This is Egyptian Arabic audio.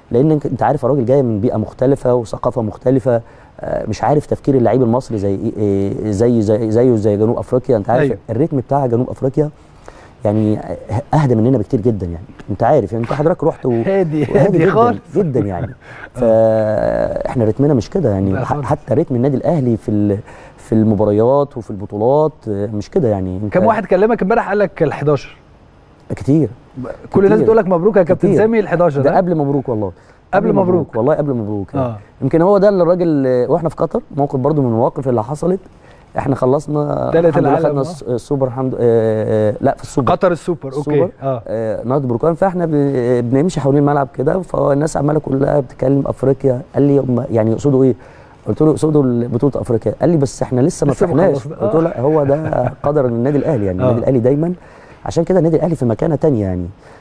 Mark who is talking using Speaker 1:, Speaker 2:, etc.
Speaker 1: لان انت أنت عارف الراجل جاي من بيئه مختلفه وثقافه مختلفه آه، مش عارف تفكير اللعيب المصري زي إيه- إيه- زي زي زيه زي جنوب افريقيا انت عارف
Speaker 2: أيوة.
Speaker 1: الريتم بتاع جنوب افريقيا يعني اهدى مننا بكتير جدا يعني انت عارف يعني انت حضرتك رحت و...
Speaker 2: هادي
Speaker 1: وهادي
Speaker 2: هادي
Speaker 1: جدا
Speaker 2: خالص
Speaker 1: جدا يعني فاحنا رتمنا مش كده
Speaker 2: لا
Speaker 1: يعني ح-
Speaker 2: خالص.
Speaker 1: حتى رتم النادي الاهلي في ال- في المباريات وفي البطولات آه، مش كده يعني انت
Speaker 2: كم واحد كلمك امبارح قال لك ال 11
Speaker 1: كتير
Speaker 2: كل الناس
Speaker 1: كتير.
Speaker 2: بتقول لك مبروك يا كابتن
Speaker 1: كتير.
Speaker 2: سامي ال 11
Speaker 1: ده
Speaker 2: ده
Speaker 1: قبل مبروك والله
Speaker 2: قبل مبروك.
Speaker 1: والله قبل مبروك
Speaker 2: اه
Speaker 1: يمكن هو ده اللي الراجل واحنا في قطر موقف برضو من المواقف اللي حصلت احنا خلصنا
Speaker 2: تالت
Speaker 1: الحمد لله
Speaker 2: العالم،
Speaker 1: خدنا
Speaker 2: آه.
Speaker 1: الس- السوبر الحمد آه، آه، لا في السوبر
Speaker 2: قطر السوبر اوكي
Speaker 1: السوبر.
Speaker 2: اه
Speaker 1: آه، نهضه بركان فاحنا ب- بنمشي حوالين الملعب كده فالناس عماله كلها بتتكلم افريقيا قال لي هم يعني يقصدوا ايه؟ قلت له يقصدوا بطوله افريقيا قال لي بس احنا لسه ما
Speaker 2: لسه ما
Speaker 1: فتحناش
Speaker 2: خلصنا.
Speaker 1: قلت له لا هو ده قدر النادي الاهلي يعني
Speaker 2: آه.
Speaker 1: النادي الاهلي دايما عشان كده النادي الاهلي في مكانه تانية يعني